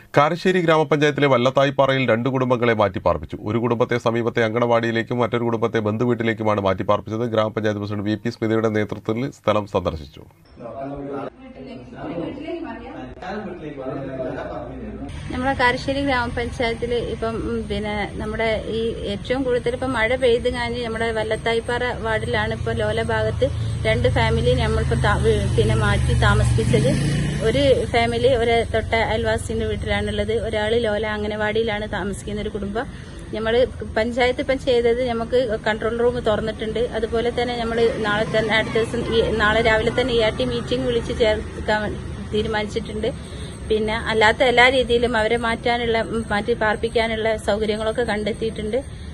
കാരശ്ശേരി ഗ്രാമപഞ്ചായത്തിലെ വല്ലത്തായിപ്പാറയിൽ രണ്ട് കുടുംബങ്ങളെ മാറ്റിപ്പാർപ്പിച്ചു ഒരു കുടുംബത്തെ സമീപത്തെ അങ്കണവാടിയിലേക്കും മറ്റൊരു കുടുംബത്തെ ബന്ധുവീട്ടിലേക്കുമാണ് മാറ്റിപ്പാർപ്പിച്ചത് ഗ്രാമപഞ്ചായത്ത് പ്രസിഡന്റ് വി പി സ്മിതയുടെ നേതൃത്വത്തിൽ സ്ഥലം സന്ദർശിച്ചു നമ്മുടെ കാരശ്ശേരി ഗ്രാമപഞ്ചായത്തിൽ ഇപ്പം ഉം, പിന്നെ നമ്മുടെ ഈ ഏറ്റവും കൂടുതൽ ഇപ്പം മഴ പെയ്ത് കഴിഞ്ഞ് നമ്മുടെ വല്ലത്തായിപ്പാറ വാർഡിലാണ് ഇപ്പോൾ ലോല ഭാഗത്ത് രണ്ട് ഫാമിലി നമ്മളിപ്പോൾ താ- വീ- പിന്നെ മാറ്റി താമസിപ്പിച്ചത് ഒരു ഫാമിലി ഒരു തൊട്ട അയൽവാസിന്റെ വീട്ടിലാണുള്ളത് ഒരാൾ ലോല അംഗനവാടിയിലാണ് താമസിക്കുന്ന ഒരു കുടുംബം നമ്മൾ പഞ്ചായത്ത് ഇപ്പം ചെയ്തത് നമുക്ക് കൺട്രോൾ റൂം തുറന്നിട്ടുണ്ട് അതുപോലെ തന്നെ നമ്മൾ നാളെ തന്നെ അടുത്ത ദിവസം ഈ നാളെ രാവിലെ തന്നെ ഇ ആർ ടി മീറ്റിംഗ് വിളിച്ച് ചേർക്കാൻ വേണ്ടി തീരുമാനിച്ചിട്ടുണ്ട് പിന്നെ അല്ലാത്ത എല്ലാ രീതിയിലും അവരെ മാറ്റാനുള്ള ഉം, മാറ്റി പാർപ്പിക്കാനുള്ള സൗകര്യങ്ങളൊക്കെ കണ്ടെത്തിയിട്ടുണ്ട്